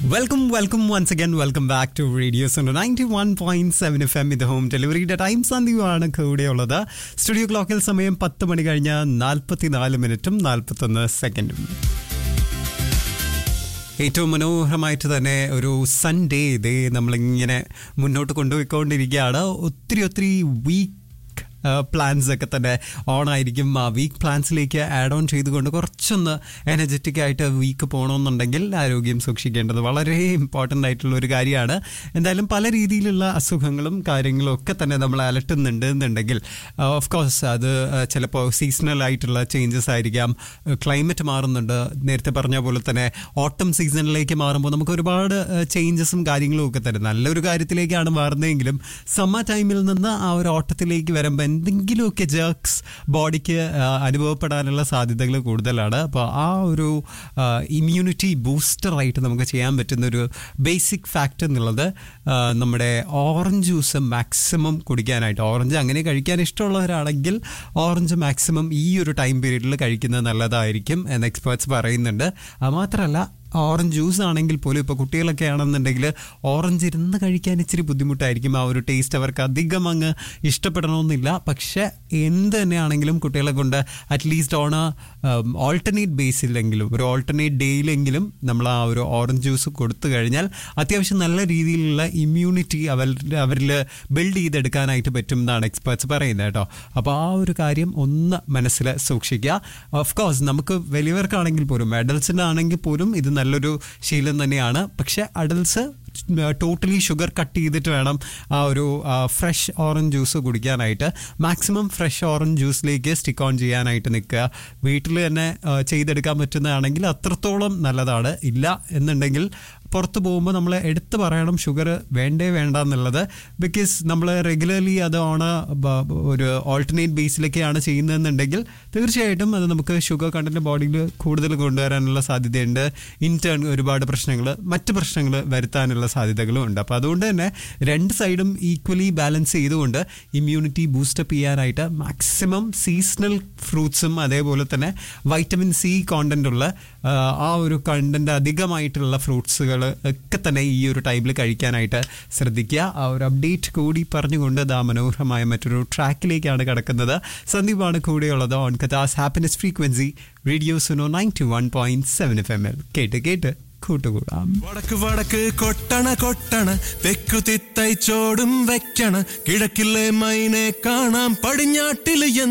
welcome welcome once again welcome back to radio zone ninety one point seven FM എം ഇത് home ഡെലിവറിയുടെ time സന്ധ്യയാണ് കൂടെയുള്ളത് studio ക്ലോക്കിൽ സമയം പത്ത് മണി കഴിഞ്ഞ് നാൽപ്പത്തിനാല് മിനിറ്റും നാൽപ്പത്തൊന്ന് സെക്കൻഡും ഏറ്റവും മനോഹരമായിട്ട് തന്നെ ഒരു സൺഡേ ഇതേ നമ്മളിങ്ങനെ മുന്നോട്ട് കൊണ്ടുപോയിക്കൊണ്ടിരിക്കുകയാണ് ഒത്തിരി ഒത്തിരി വീക്ക് പ്ലാൻസ് ഒക്കെ തന്നെ ഓൺ ആയിരിക്കും ആ വീക്ക് പ്ലാൻസിലേക്ക് ആഡ് ഓൺ ചെയ്തുകൊണ്ട് കുറച്ചൊന്ന് എനർജറ്റിക് ആയിട്ട് വീക്ക് പോകണമെന്നുണ്ടെങ്കിൽ ആരോഗ്യം സൂക്ഷിക്കേണ്ടത് വളരെ ഇമ്പോർട്ടൻ്റ് ആയിട്ടുള്ള ഒരു കാര്യമാണ് എന്തായാലും പല രീതിയിലുള്ള അസുഖങ്ങളും കാര്യങ്ങളും ഒക്കെ തന്നെ നമ്മൾ അലട്ടുന്നുണ്ട് എന്നുണ്ടെങ്കിൽ ഓഫ് കോഴ്സ് അത് ചിലപ്പോൾ സീസണൽ ആയിട്ടുള്ള ചേഞ്ചസ് ആയിരിക്കാം ക്ലൈമറ്റ് മാറുന്നുണ്ട് നേരത്തെ പറഞ്ഞ പോലെ തന്നെ ഓട്ടം സീസണിലേക്ക് മാറുമ്പോൾ നമുക്ക് ഒരുപാട് ചേഞ്ചസും കാര്യങ്ങളും ഒക്കെ തന്നെ നല്ലൊരു കാര്യത്തിലേക്കാണ് മാറുന്നതെങ്കിലും സമ്മർ ടൈമിൽ നിന്ന് ആ ഒരു ഓട്ടത്തിലേക്ക് വരുമ്പോൾ എന്തെങ്കിലുമൊക്കെ ജേർക്സ് ബോഡിക്ക് അനുഭവപ്പെടാനുള്ള സാധ്യതകൾ കൂടുതലാണ് അപ്പോൾ ആ ഒരു ഇമ്മ്യൂണിറ്റി ബൂസ്റ്ററായിട്ട് നമുക്ക് ചെയ്യാൻ പറ്റുന്ന ഒരു ബേസിക് ഫാക്റ്റ് എന്നുള്ളത് ആ, നമ്മുടെ ഓറഞ്ച് ജ്യൂസ് മാക്സിമം കുടിക്കാനായിട്ട് ഓറഞ്ച് അങ്ങനെ കഴിക്കാൻ ഇഷ്ടമുള്ളവരാണെങ്കിൽ ഓറഞ്ച് മാക്സിമം ഈ ഒരു ടൈം പീരീഡിൽ കഴിക്കുന്നത് നല്ലതായിരിക്കും എന്ന് എക്സ്പേർട്സ് പറയുന്നുണ്ട് അത് മാത്രമല്ല ഓറഞ്ച് ജ്യൂസ് ആണെങ്കിൽ പോലും ഇപ്പോൾ കുട്ടികളൊക്കെ ആണെന്നുണ്ടെങ്കിൽ ഓറഞ്ച് ഇരുന്ന് കഴിക്കാൻ ഇച്ചിരി ബുദ്ധിമുട്ടായിരിക്കും ആ ഒരു ടേസ്റ്റ് അവർക്ക് അധികം അങ്ങ് ഇഷ്ടപ്പെടണമെന്നില്ല പക്ഷേ എന്ത് തന്നെയാണെങ്കിലും കുട്ടികളെ കൊണ്ട് അറ്റ്ലീസ്റ്റ് ഓൺ ഓൾട്ടർനേറ്റ് ബേസിലെങ്കിലും ഒരു ഓൾട്ടർനേറ്റ് ഡേയിലെങ്കിലും നമ്മൾ ആ ഒരു ഓറഞ്ച് ജ്യൂസ് കൊടുത്തു കഴിഞ്ഞാൽ അത്യാവശ്യം നല്ല രീതിയിലുള്ള ഇമ്മ്യൂണിറ്റി അവർ അവരിൽ ബിൽഡ് ചെയ്തെടുക്കാനായിട്ട് പറ്റും എന്നാണ് എക്സ്പേർട്സ് പറയുന്നത് കേട്ടോ അപ്പോൾ ആ ഒരു കാര്യം ഒന്ന് മനസ്സിൽ സൂക്ഷിക്കുക ഓഫ് കോഴ്സ് നമുക്ക് വലിയവർക്കാണെങ്കിൽ പോലും അഡൽസിനാണെങ്കിൽ പോലും ഇത് നല്ലൊരു ശീലം തന്നെയാണ് പക്ഷേ അഡൽസ് ടോട്ടലി ഷുഗർ കട്ട് ചെയ്തിട്ട് വേണം ആ ഒരു ഫ്രഷ് ഓറഞ്ച് ജ്യൂസ് കുടിക്കാനായിട്ട് മാക്സിമം ഫ്രഷ് ഓറഞ്ച് ജ്യൂസിലേക്ക് സ്റ്റിക്ക് ഓൺ ചെയ്യാനായിട്ട് നിൽക്കുക വീട്ടിൽ തന്നെ ആ, ചെയ്തെടുക്കാൻ പറ്റുന്നതാണെങ്കിൽ അത്രത്തോളം നല്ലതാണ് ഇല്ല എന്നുണ്ടെങ്കിൽ പുറത്ത് പോകുമ്പോൾ നമ്മൾ എടുത്തു പറയണം ഷുഗർ വേണ്ടേ വേണ്ട എന്നുള്ളത് ബിക്കോസ് നമ്മൾ റെഗുലർലി അത് ഓണ ഒരു ഓൾട്ടർനേറ്റ് ബേസിലൊക്കെയാണ് ചെയ്യുന്നതെന്നുണ്ടെങ്കിൽ തീർച്ചയായിട്ടും അത് നമുക്ക് ഷുഗർ കണ്ടന്റ് ബോഡിയിൽ കൂടുതൽ കൊണ്ടുവരാനുള്ള സാധ്യതയുണ്ട് ഇൻടേൺ ഒരുപാട് പ്രശ്നങ്ങൾ മറ്റ് പ്രശ്നങ്ങൾ വരുത്താനുള്ള സാധ്യതകളും ഉണ്ട് അപ്പോൾ അതുകൊണ്ട് തന്നെ രണ്ട് സൈഡും ഈക്വലി ബാലൻസ് ചെയ്തുകൊണ്ട് ഇമ്മ്യൂണിറ്റി ബൂസ്റ്റപ്പ് ചെയ്യാനായിട്ട് മാക്സിമം സീസണൽ ഫ്രൂട്ട്സും അതേപോലെ തന്നെ വൈറ്റമിൻ സി കോണ്ടന്റ് ഉള്ള ആ, ആ ഒരു കണ്ടന്റ് അധികമായിട്ടുള്ള ഫ്രൂട്ട്സുകൾ ഒക്കെ തന്നെ ഈ ഒരു ടൈമിൽ കഴിക്കാനായിട്ട് ശ്രദ്ധിക്കുക ആ ഒരു അപ്ഡേറ്റ് കൂടി പറഞ്ഞുകൊണ്ട് ദാ മനോഹരമായ മറ്റൊരു ട്രാക്കിലേക്കാണ് കിടക്കുന്നത് സന്ദീപാണ് കൂടെയുള്ളത് ഓൺ കഥാസ് happiness frequency radio Suno ninety one point seven FM എം എൽ കേട്ട് കേട്ട് കൂട്ടുകൂടാം വടക്ക് വടക്ക് കൊട്ടണ കൊട്ടണ തെക്കു തിത്തൈച്ചോടും വെക്കണ കിഴക്കിലെ മൈനെ കാണാം പടിഞ്ഞാട്ടില്